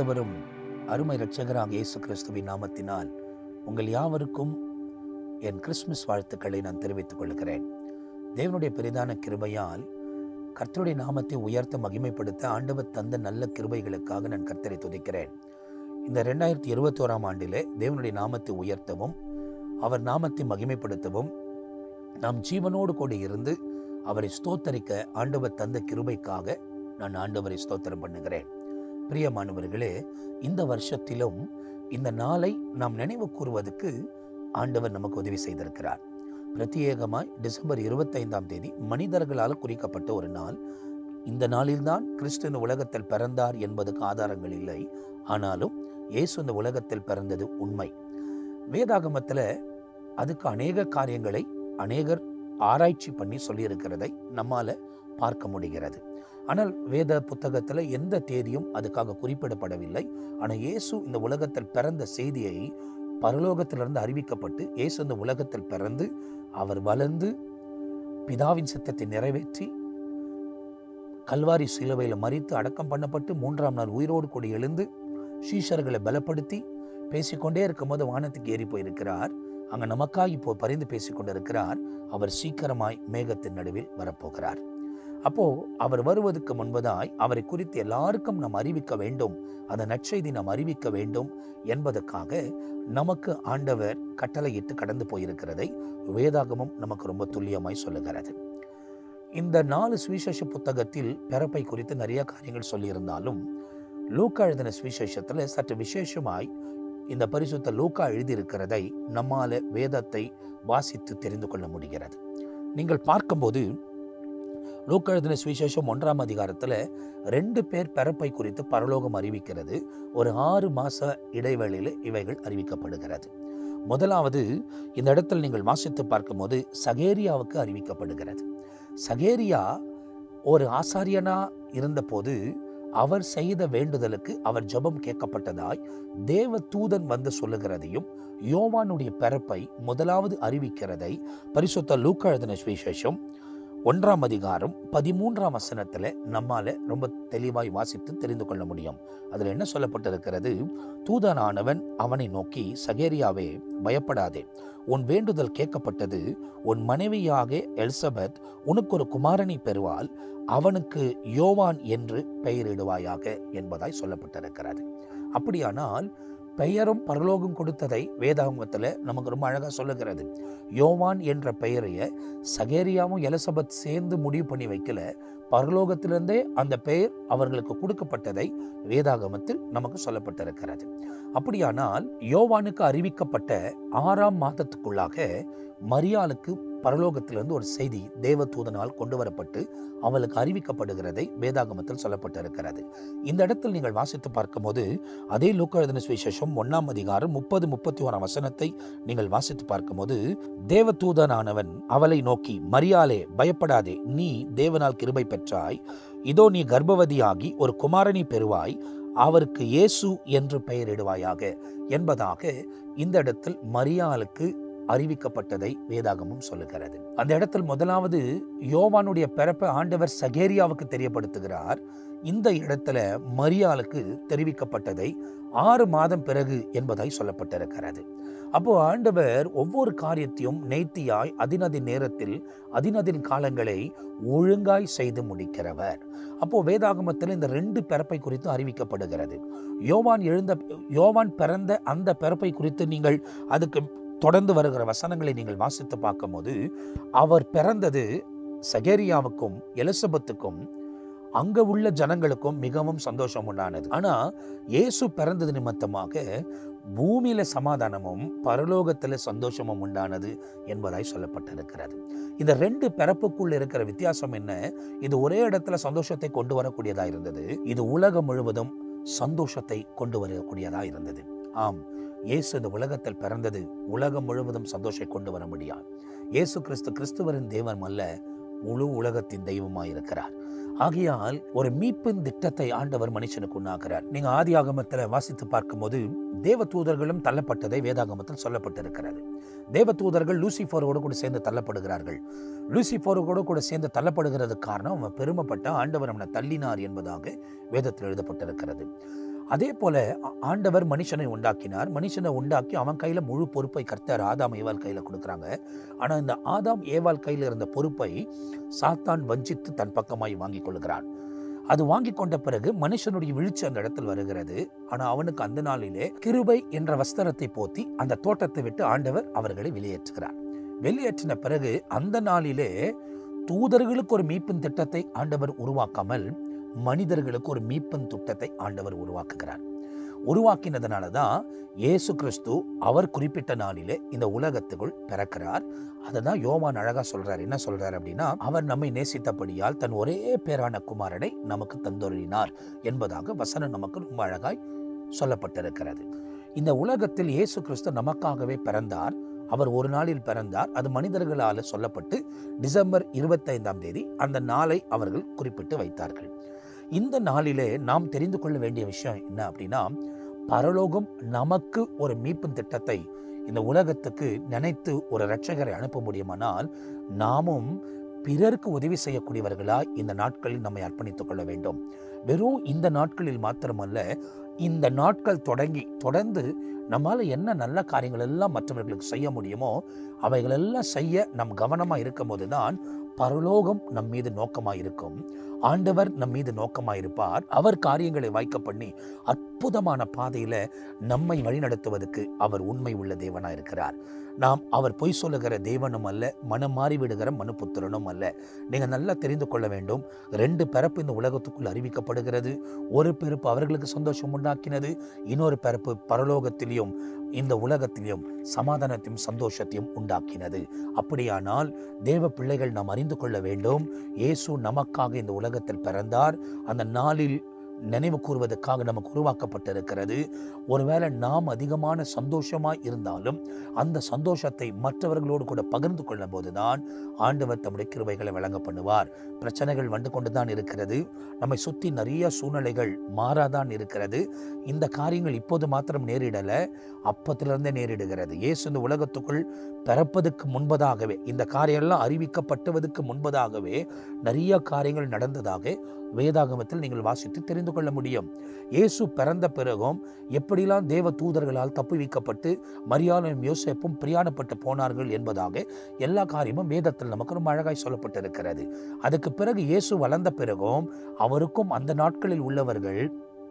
ஆண்டவரும் அருமை இரட்சகராக இயேசு கிறிஸ்துவின் நாமத்தினால் உங்கள் யாவருக்கும் என் கிறிஸ்துமஸ் வாழ்த்துக்களை நான் தெரிவித்துக் கொள்கிறேன் தேவனுடைய பெரிதான கிருபையால் கர்த்தருடைய நாமத்தை உயர்த்த மகிமைப்படுத்த ஆண்டவர் தந்த நல்ல கிருபைகளுக்காக நான் கர்த்தரை துதிக்கிறேன் இந்த ரெண்டாயிரத்தி இருபத்தோராம் ஆண்டிலே தேவனுடைய நாமத்தை உயர்த்தவும் அவர் நாமத்தை மகிமைப்படுத்தவும் நாம் ஜீவனோடு கூட இருந்து அவரை ஸ்தோத்தரிக்க ஆண்டவர் தந்த கிருபைக்காக நான் ஆண்டவரை ஸ்தோத்திரம் பண்ணுகிறேன் பிரியமானவர்களே இந்த வருஷத்திலும் இந்த நாளை நாம் நினைவு கூறுவதற்கு ஆண்டவர் நமக்கு உதவி செய்திருக்கிறார் பிரத்யேகமாய் டிசம்பர் இருபத்தைந்தாம் தேதி மனிதர்களால் குறிக்கப்பட்ட ஒரு நாள் இந்த நாளில்தான் கிறிஸ்து இந்த உலகத்தில் பிறந்தார் என்பதற்கு ஆதாரங்கள் இல்லை ஆனாலும் இயேசு இந்த உலகத்தில் பிறந்தது உண்மை வேதாகமத்தில் அதுக்கு அநேக காரியங்களை அநேகர் ஆராய்ச்சி பண்ணி சொல்லியிருக்கிறதை நம்மால பார்க்க முடிகிறது ஆனால் வேத புத்தகத்தில் எந்த தேதியும் அதுக்காக குறிப்பிடப்படவில்லை ஆனால் இயேசு இந்த உலகத்தில் பிறந்த செய்தியை பரலோகத்திலிருந்து அறிவிக்கப்பட்டு இயேசு இந்த உலகத்தில் பிறந்து அவர் வளர்ந்து பிதாவின் சித்தத்தை நிறைவேற்றி கல்வாரி சிலுவையில் மறித்து அடக்கம் பண்ணப்பட்டு மூன்றாம் நாள் உயிரோடு கூட எழுந்து சீஷர்களை பலப்படுத்தி பேசிக்கொண்டே இருக்கும்போது வானத்துக்கு ஏறி போயிருக்கிறார் அங்க நமக்காக இப்போ பரிந்து பேசிக்கொண்டிருக்கிறார் அவர் சீக்கிரமாய் மேகத்தின் நடுவில் வரப்போகிறார் அப்போ அவர் வருவதற்கு முன்பதாய் அவரை குறித்து எல்லாருக்கும் நாம் அறிவிக்க வேண்டும் அந்த நற்செய்தி நாம் அறிவிக்க வேண்டும் என்பதற்காக நமக்கு ஆண்டவர் கட்டளையிட்டு கடந்து போயிருக்கிறதை வேதாகமும் நமக்கு ரொம்ப துல்லியமாய் சொல்லுகிறது இந்த நாலு சுவிசேஷ புத்தகத்தில் பிறப்பை குறித்து நிறைய காரியங்கள் சொல்லியிருந்தாலும் லூக்கா எழுதின சுவிசேஷத்தில் சற்று விசேஷமாய் இந்த பரிசுத்த லூக்கா எழுதியிருக்கிறதை நம்மால வேதத்தை வாசித்து தெரிந்து கொள்ள முடிகிறது நீங்கள் பார்க்கும்போது லூக்கா எழுதின சுவிசேஷம் ஒன்றாம் அதிகாரத்தில் ரெண்டு பேர் பிறப்பை குறித்து பரலோகம் அறிவிக்கிறது ஒரு ஆறு மாச இடைவெளியில் இவைகள் அறிவிக்கப்படுகிறது முதலாவது இந்த இடத்தில் நீங்கள் வாசித்து பார்க்கும்போது சகேரியாவுக்கு அறிவிக்கப்படுகிறது சகேரியா ஒரு ஆசாரியனா இருந்தபோது அவர் செய்த வேண்டுதலுக்கு அவர் ஜெபம் கேட்கப்பட்டதாய் தேவ தூதன் வந்து சொல்லுகிறதையும் யோவானுடைய பிறப்பை முதலாவது அறிவிக்கிறதை பரிசுத்த லூக்கா எழுதின சுவிசேஷம் ஒன்றாம் அதிகாரம் பதிமூன்றாம் வசனத்துல நம்மால ரொம்ப தெளிவாய் வாசித்து தெரிந்து கொள்ள முடியும் அதுல என்ன சொல்லப்பட்டிருக்கிறது தூதனானவன் அவனை நோக்கி சகேரியாவே பயப்படாதே உன் வேண்டுதல் கேட்கப்பட்டது உன் மனைவியாக எலிசபெத் உனக்கு ஒரு குமாரனை பெறுவாள் அவனுக்கு யோவான் என்று பெயரிடுவாயாக என்பதாய் சொல்லப்பட்டிருக்கிறது அப்படியானால் பெயரும் பரலோகம் கொடுத்ததை வேதாகமத்தில் நமக்கு ரொம்ப அழகாக சொல்லுகிறது யோவான் என்ற பெயரைய சகேரியாவும் எலிசபெத் சேர்ந்து முடிவு பண்ணி வைக்கல பரலோகத்திலிருந்தே அந்த பெயர் அவர்களுக்கு கொடுக்கப்பட்டதை வேதாகமத்தில் நமக்கு சொல்லப்பட்டிருக்கிறது அப்படியானால் யோவானுக்கு அறிவிக்கப்பட்ட ஆறாம் மாதத்துக்குள்ளாக மரியாளுக்கு பரலோகத்திலிருந்து ஒரு செய்தி தேவதூதனால் கொண்டு வரப்பட்டு அவளுக்கு அறிவிக்கப்படுகிறதை வேதாகமத்தில் சொல்லப்பட்டிருக்கிறது இந்த இடத்தில் நீங்கள் வாசித்து பார்க்கும்போது அதே லூக்கா எழுதின சுவிசேஷம் ஒன்னாம் அதிகாரம் முப்பது முப்பத்தி ஓராம் வசனத்தை நீங்கள் வாசித்து பார்க்கும்போது தேவதூதனானவன் அவளை நோக்கி மரியாலே பயப்படாதே நீ தேவனால் கிருபை பெற்றாய் இதோ நீ கர்ப்பவதியாகி ஒரு குமாரனை பெறுவாய் அவருக்கு இயேசு என்று பெயரிடுவாயாக என்பதாக இந்த இடத்தில் மரியாளுக்கு அறிவிக்கப்பட்டதை வேதாகமும் சொல்லுகிறது அந்த இடத்தில் முதலாவது யோவானுடைய பிறப்பை ஆண்டவர் சகேரியாவுக்கு தெரியப்படுத்துகிறார் இந்த இடத்துல மரியாளுக்கு தெரிவிக்கப்பட்டதை ஆறு மாதம் பிறகு என்பதாய் சொல்லப்பட்டிருக்கிறது அப்போ ஆண்டவர் ஒவ்வொரு காரியத்தையும் நேர்த்தியாய் அதினதின் நேரத்தில் அதினதின் காலங்களை ஒழுங்காய் செய்து முடிக்கிறவர் அப்போ வேதாகமத்தில் இந்த ரெண்டு பிறப்பை குறித்து அறிவிக்கப்படுகிறது யோவான் எழுந்த யோவான் பிறந்த அந்த பிறப்பை குறித்து நீங்கள் அதுக்கு தொடர்ந்து வருகிற வசனங்களை நீங்கள் வாசித்து பார்க்கும்போது அவர் பிறந்தது சகேரியாவுக்கும் எலிசபெத்துக்கும் அங்க உள்ள ஜனங்களுக்கும் மிகவும் சந்தோஷம் உண்டானது ஆனா இயேசு பிறந்தது நிமித்தமாக பூமியில சமாதானமும் பரலோகத்துல சந்தோஷமும் உண்டானது என்பதாய் சொல்லப்பட்டிருக்கிறது இந்த ரெண்டு பிறப்புக்குள் இருக்கிற வித்தியாசம் என்ன இது ஒரே இடத்துல சந்தோஷத்தை கொண்டு வரக்கூடியதா இருந்தது இது உலகம் முழுவதும் சந்தோஷத்தை கொண்டு வரக்கூடியதா இருந்தது ஆம் இயேசு இந்த உலகத்தில் பிறந்தது உலகம் முழுவதும் சந்தோஷத்தை கொண்டு வர முடியாது இயேசு கிறிஸ்து கிறிஸ்துவரின் தெய்வம் அல்ல முழு உலகத்தின் தெய்வமாய் இருக்கிறார் ஆகையால் ஒரு மீட்பின் திட்டத்தை ஆண்டவர் மனுஷனுக்கு உண்டாக்குறார் நீங்க ஆதி ஆகமத்தில் வாசித்து பார்க்கும்போது தேவ தூதர்களும் தள்ளப்பட்டதை வேதாகமத்தில் சொல்லப்பட்டிருக்கிறது தேவ தூதர்கள் லூசிஃபரோடு கூட சேர்ந்து தள்ளப்படுகிறார்கள் லூசிஃபரோடு கூட சேர்ந்து தள்ளப்படுகிறது காரணம் அவன் பெருமைப்பட்ட ஆண்டவர் அவனை தள்ளினார் என்பதாக வேதத்தில் எழுதப்பட்டிருக்கிறது அதே போல ஆ- ஆண்டவர் மனுஷனை உண்டாக்கினார் மனுஷனை உண்டாக்கி அவன் கையில முழு பொறுப்பை கர்த்தர் ஆதாம் ஏவாள் கையில கொடுக்குறாங்க ஆனா இந்த ஆதாம் ஏவாள் கையில இருந்த பொறுப்பை சாத்தான் வஞ்சித்து தன் பக்கமாய் வாங்கி கொள்கிறான் அது வாங்கி கொண்ட பிறகு மனுஷனுடைய வீழ்ச்சி அந்த இடத்தில் வருகிறது ஆனா அவனுக்கு அந்த நாளிலே கிருபை என்ற வஸ்திரத்தை போத்தி அந்த தோட்டத்தை விட்டு ஆண்டவர் அவர்களை வெளியேற்றுகிறார் வெளியேற்றின பிறகு அந்த நாளிலே தூதர்களுக்கு ஒரு மீட்பின் திட்டத்தை ஆண்டவர் உருவாக்காமல் மனிதர்களுக்கு ஒரு மீட்பின் திட்டத்தை ஆண்டவர் உருவாக்குகிறார் உருவாக்கினதுனால தான் இயேசு கிறிஸ்து அவர் குறிப்பிட்ட நாளிலே இந்த உலகத்துக்குள் பிறக்கிறார் அதை தான் யோவான் அழகா சொல்றார் என்ன சொல்றார் அப்படின்னா அவர் நம்மை நேசித்தபடியால் தன் ஒரே பேரான குமாரனை நமக்கு தந்தொருளினார் என்பதாக வசனம் நமக்கு ரொம்ப அழகாய் சொல்லப்பட்டிருக்கிறது இந்த உலகத்தில் இயேசு கிறிஸ்து நமக்காகவே பிறந்தார் அவர் ஒரு நாளில் பிறந்தார் அது மனிதர்களால் சொல்லப்பட்டு டிசம்பர் இருபத்தைந்தாம் தேதி அந்த நாளை அவர்கள் குறிப்பிட்டு வைத்தார்கள் இந்த நாளிலே நாம் தெரிந்து கொள்ள வேண்டிய விஷயம் என்ன அப்படின்னா பரலோகம் நமக்கு ஒரு மீட்பின் திட்டத்தை இந்த உலகத்துக்கு நினைத்து ஒரு இரட்சகரை அனுப்ப முடியுமானால் நாமும் பிறருக்கு உதவி செய்யக்கூடியவர்களாய் இந்த நாட்களில் நம்மை அர்ப்பணித்துக் கொள்ள வேண்டும் வெறும் இந்த நாட்களில் மாத்திரமல்ல இந்த நாட்கள் தொடங்கி தொடர்ந்து நம்மால என்ன நல்ல காரியங்கள் எல்லாம் மற்றவர்களுக்கு செய்ய முடியுமோ அவைகளெல்லாம் செய்ய நம் கவனமா இருக்கும் போதுதான் பரலோகம் நம் மீது நோக்கமா இருக்கும் ஆண்டவர் நம் மீது நோக்கமா இருப்பார் அவர் காரியங்களை வாய்க்க பண்ணி அற்புதமான பாதையில நம்மை வழிநடத்துவதற்கு அவர் உண்மை உள்ள தேவனா இருக்கிறார் நாம் அவர் பொய் சொல்லுகிற தேவனும் அல்ல மனம் மாறி விடுகிற மனுப்புத்திரனும் அல்ல நீங்க நல்லா தெரிந்து கொள்ள வேண்டும் ரெண்டு பிறப்பு இந்த உலகத்துக்குள் அறிவிக்கப்படுகிறது ஒரு பிறப்பு அவர்களுக்கு சந்தோஷம் உண்டாக்கினது இன்னொரு பிறப்பு பரலோகத்திலையும் இந்த உலகத்திலையும் சமாதானத்தையும் சந்தோஷத்தையும் உண்டாக்கினது அப்படியானால் தேவ பிள்ளைகள் நாம் அறிந்து கொள்ள வேண்டும் இயேசு நமக்காக இந்த உலகத்தில் பிறந்தார் அந்த நாளில் நினைவு கூறுவதற்காக நமக்கு உருவாக்கப்பட்டிருக்கிறது ஒருவேளை நாம் அதிகமான சந்தோஷமாய் இருந்தாலும் அந்த சந்தோஷத்தை மற்றவர்களோடு கூட பகிர்ந்து கொள்ளும் போதுதான் ஆண்டவர் தம்முடைய கிருபைகளை வழங்க பண்ணுவார் பிரச்சனைகள் வந்து கொண்டு தான் இருக்கிறது நம்மை சுற்றி நிறைய சூழ்நிலைகள் மாறாதான் இருக்கிறது இந்த காரியங்கள் இப்போது மாத்திரம் நேரிடல அப்பத்திலிருந்தே நேரிடுகிறது இயேசு இந்த உலகத்துக்குள் பிறப்பதற்கு முன்பதாகவே இந்த காரியம்லாம் அறிவிக்கப்பட்டுவதற்கு முன்பதாகவே நிறைய காரியங்கள் நடந்ததாக வேதாகமத்தில் நீங்கள் வாசித்து தெரிந்து கொள்ள முடியும் இயேசு பிறந்த பிறகும் எப்படிலாம் தேவ தூதர்களால் தப்புவிக்கப்பட்டு மரியாதையும் யோசேப்பும் பிரியாணப்பட்டு போனார்கள் என்பதாக எல்லா காரியமும் வேதத்தில் நமக்கு ரொம்ப அழகாய் சொல்லப்பட்டிருக்கிறது அதுக்கு பிறகு இயேசு வளர்ந்த பிறகும் அவருக்கும் அந்த நாட்களில் உள்ளவர்கள்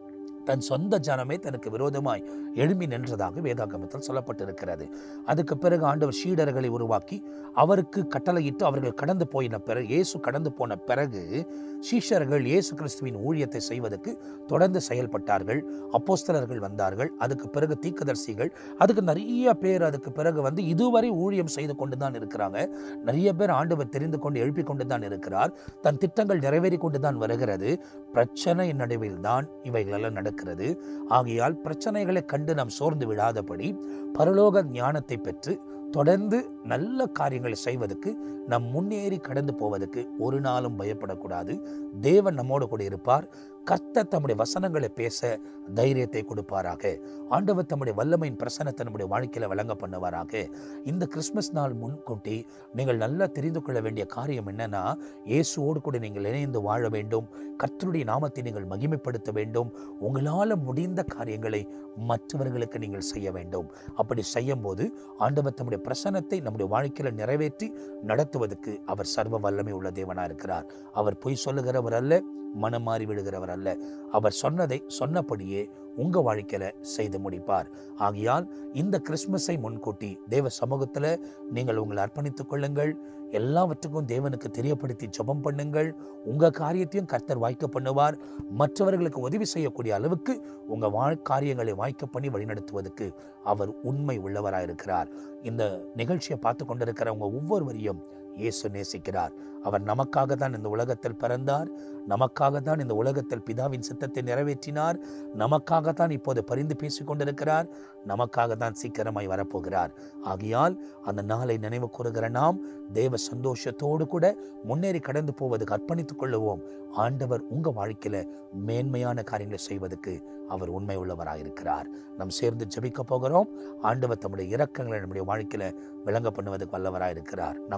தன் சொந்த ஜனமே தனக்கு விரோதமாய் எழும்பி நின்றதாக வேதாகமத்தில் சொல்லப்பட்டிருக்கிறது அதுக்கு பிறகு ஆண்டவர் சீடர்களை உருவாக்கி அவருக்கு கட்டளையிட்டு அவர்கள் கடந்து போயின பிறகு இயேசு கடந்து போன பிறகு சீஷர்கள் இயேசு கிறிஸ்துவின் ஊழியத்தை செய்வதற்கு தொடர்ந்து செயல்பட்டார்கள் அப்போஸ்தலர்கள் வந்தார்கள் அதுக்கு பிறகு தீர்க்கதரிசிகள் அதுக்கு நிறைய பேர் அதுக்கு பிறகு வந்து இதுவரை ஊழியம் செய்து கொண்டு தான் இருக்கிறாங்க நிறைய பேர் ஆண்டவர் தெரிந்து கொண்டு எழுப்பி கொண்டு தான் இருக்கிறார் தன் திட்டங்கள் நிறைவேறி கொண்டு தான் வருகிறது பிரச்சனை நடுவில் தான் இவைகளெல்லாம் நடக்கிறது ஆகையால் பிரச்சனைகளை கண்டு நாம் சோர்ந்து விடாதபடி பரலோக ஞானத்தை பெற்று தொடர்ந்து நல்ல காரியங்களை செய்வதற்கு நம் முன்னேறி கடந்து போவதற்கு ஒரு நாளும் பயப்படக்கூடாது தேவன் நம்மோடு கூட இருப்பார் கர்த்தர் தம்முடைய வசனங்களை பேச தைரியத்தை கொடுப்பாராக ஆண்டவர் தம்முடைய வல்லமையின் பிரசனத்தை நம்முடைய வாழ்க்கையில வழங்க பண்ணுவாராக இந்த கிறிஸ்மஸ் நாள் முன்கூட்டி நீங்கள் நல்லா தெரிந்து கொள்ள வேண்டிய காரியம் என்னன்னா இயேசுவோடு கூட நீங்கள் இணைந்து வாழ வேண்டும் கர்த்தருடைய நாமத்தை நீங்கள் மகிமைப்படுத்த வேண்டும் உங்களால முடிந்த காரியங்களை மற்றவர்களுக்கு நீங்கள் செய்ய வேண்டும் அப்படி செய்யும் போது ஆண்டவர் தம்முடைய பிரசனத்தை நம்முடைய வாழ்க்கையில நிறைவேற்றி நடத்துவதற்கு அவர் சர்வ வல்லமை உள்ள தேவனா இருக்கிறார் அவர் பொய் சொல்லுகிறவர் அல்ல மனம் மாறி விடுகிறவர் அல்ல அவர் சொன்னதை சொன்னபடியே உங்க வாழ்க்கையில செய்து முடிப்பார் ஆகையால் இந்த கிறிஸ்மஸை முன்கூட்டி தேவ சமூகத்துல நீங்கள் உங்களை அர்ப்பணித்துக் கொள்ளுங்கள் எல்லாவற்றுக்கும் தேவனுக்கு தெரியப்படுத்தி ஜெபம் பண்ணுங்கள் உங்க காரியத்தையும் கர்த்தர் வாய்க்க பண்ணுவார் மற்றவர்களுக்கு உதவி செய்யக்கூடிய அளவுக்கு உங்க வாழ் காரியங்களை வாய்க்க பண்ணி வழிநடத்துவதற்கு அவர் உண்மை உள்ளவராயிருக்கிறார் இந்த நிகழ்ச்சியை பார்த்து கொண்டிருக்கிற உங்க ஒவ்வொருவரையும் இயேசு நேசிக்கிறார் அவர் நமக்காக தான் இந்த உலகத்தில் பிறந்தார் நமக்காக தான் இந்த உலகத்தில் பிதாவின் சித்தத்தை நிறைவேற்றினார் நமக்காக தான் இப்போது பரிந்து பேசிக் கொண்டிருக்கிறார் நமக்காக தான் சீக்கிரமாய் வரப்போகிறார் ஆகையால் அந்த நாளை நினைவு கூறுகிற நாம் தேவ சந்தோஷத்தோடு கூட முன்னேறி கடந்து போவதுக்கு அர்ப்பணித்துக் கொள்ளுவோம் ஆண்டவர் உங்க வாழ்க்கையில மேன்மையான காரியங்களை செய்வதற்கு அவர் உண்மை உள்ளவராயிருக்கிறார் நாம் சேர்ந்து ஜெபிக்க போகிறோம் ஆண்டவர் தம்முடைய இரக்கங்களை நம்முடைய வாழ்க்கையில விளங்க பண்ணுவதற்கு வல்லவராயிருக்கிறார் நாம் ஜெபிக்கலாம்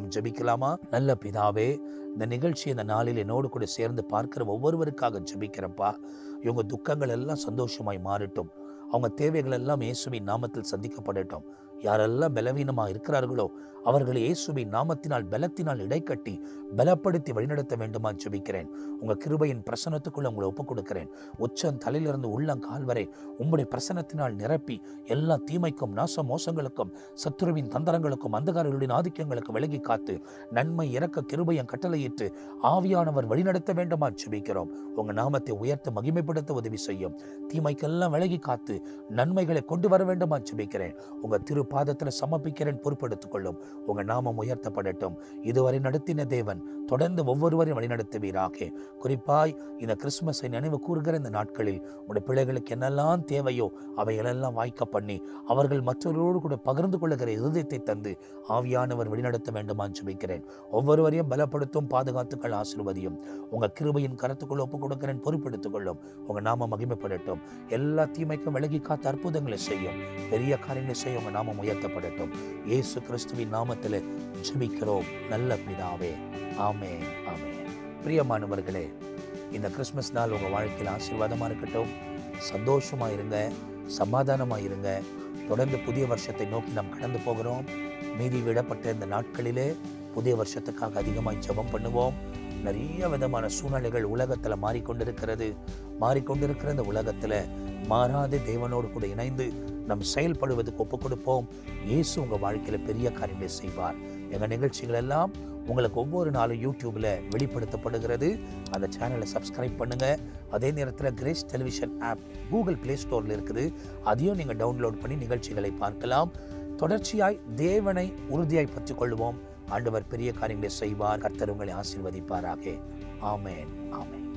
ஜெபிக்கலாமா நல்ல பிதாவே இந்த நிகழ்ச்சி இந்த நாளில் என்னோடு கூட சேர்ந்து பார்க்கிற ஒவ்வொருவருக்காக ஜெபிக்கிறப்பா இவங்க துக்கங்கள் எல்லாம் சந்தோஷமாய் மாறட்டும் அவங்க தேவைகள் எல்லாம் இயேசுவின் நாமத்தில் சந்திக்கப்படட்டும் யாரெல்லாம் பலவீனமாக இருக்கிறார்களோ அவர்களை இயேசுவின் நாமத்தினால் பலத்தினால் இடைக்கட்டி பலப்படுத்தி வழிநடத்த வேண்டுமா ஜெபிக்கிறேன் உங்க கிருபையின் பிரசனத்துக்குள்ள உங்களை ஒப்புக் கொடுக்கிறேன் உச்சம் தலையிலிருந்து உள்ளங்கால் வரை உம்முடைய பிரசனத்தினால் நிரப்பி எல்லா தீமைக்கும் நாச மோசங்களுக்கும் சத்துருவின் தந்திரங்களுக்கும் அந்தகாரர்களுடைய ஆதிக்கங்களுக்கு விலகி காத்து நன்மை இறக்க கிருபையும் கட்டளையிட்டு ஆவியானவர் வழிநடத்த வேண்டுமா ஜெபிக்கிறோம் உங்க நாமத்தை உயர்த்த மகிமைப்படுத்த உதவி செய்யும் தீமைக்கெல்லாம் விலகி காத்து நன்மைகளை கொண்டு வர வேண்டுமா ஜெபிக்கிறேன் உங்க திரு பாதத்தில் சமர்ப்பிக்கிறேன் பொறுப்பெடுத்துக் கொள்ளும் உங்க நாமம் உயர்த்தப்படட்டும் இதுவரை நடத்தின தேவன் தொடர்ந்து ஒவ்வொருவரையும் வழிநடத்துவீராக குறிப்பாய் இந்த கிறிஸ்துமஸை நினைவு கூறுகிற இந்த நாட்களில் உடைய பிள்ளைகளுக்கு என்னெல்லாம் தேவையோ அவைகளெல்லாம் வாய்க்க பண்ணி அவர்கள் மற்றவர்களோடு கூட பகிர்ந்து கொள்ளுகிற இருதயத்தை தந்து ஆவியானவர் வழிநடத்த வேண்டுமான்னு ஜெபிக்கிறேன் ஒவ்வொருவரையும் பலப்படுத்தும் பாதுகாத்துக்கள் ஆசிர்வதியும் உங்க கிருபையின் கருத்துக்குள் ஒப்புக் கொடுக்கிறேன் பொறுப்பெடுத்துக் கொள்ளும் உங்க நாமம் மகிமைப்படட்டும் எல்லா தீமைக்கும் விலகி காத்த அற்புதங்களை செய்யும் பெரிய காரியங்களை செய்ய உங்க நாமம் உயர்த்தப்படட்டும் இயேசு கிறிஸ்துவின் நாமத்தில் ஜெபிக்கிறோம் நல்ல பிதாவே ஆமென் ஆமென் பிரியமானவர்களே இந்த கிறிஸ்மஸ் நாள் உங்க வாழ்க்கையில் ஆசீர்வாதமா இருக்கட்டும் சந்தோஷமா இருங்க சமாதானமா இருங்க தொடர்ந்து புதிய வருஷத்தை நோக்கி நாம் கடந்து போகிறோம் மீதி விடப்பட்ட இந்த நாட்களிலே புதிய வருஷத்துக்காக அதிகமாய் ஜெபம் பண்ணுவோம் நிறைய விதமான சூழ்நிலைகள் உலகத்துல மாறிக்கொண்டிருக்கிறது மாறிக்கொண்டிருக்கிற இந்த உலகத்துல மாறாத தேவனோடு கூட இணைந்து நம் செயல்படுவதற்கு ஒப்புக் கொடுப்போம் இயேசு உங்க வாழ்க்கையில பெரிய காரியங்களை செய்வார் எங்க நிகழ்ச்சிகள் எல்லாம் உங்களுக்கு ஒவ்வொரு நாளும் யூடியூப்ல வெளிப்படுத்தப்படுகிறது அந்த சேனலை சப்ஸ்கிரைப் பண்ணுங்க அதே நேரத்தில் Grace television app Google Play ஸ்டோர்ல இருக்குது அதையும் நீங்க டவுன்லோட் பண்ணி நிகழ்ச்சிகளை பார்க்கலாம் தொடர்ச்சியாய் தேவனை உறுதியாய் பற்றிக் கொள்வோம் ஆண்டவர் பெரிய காரியங்களை செய்வார் கர்த்தர் உங்களை ஆசீர்வதிப்பாராக ஆமென் ஆமென்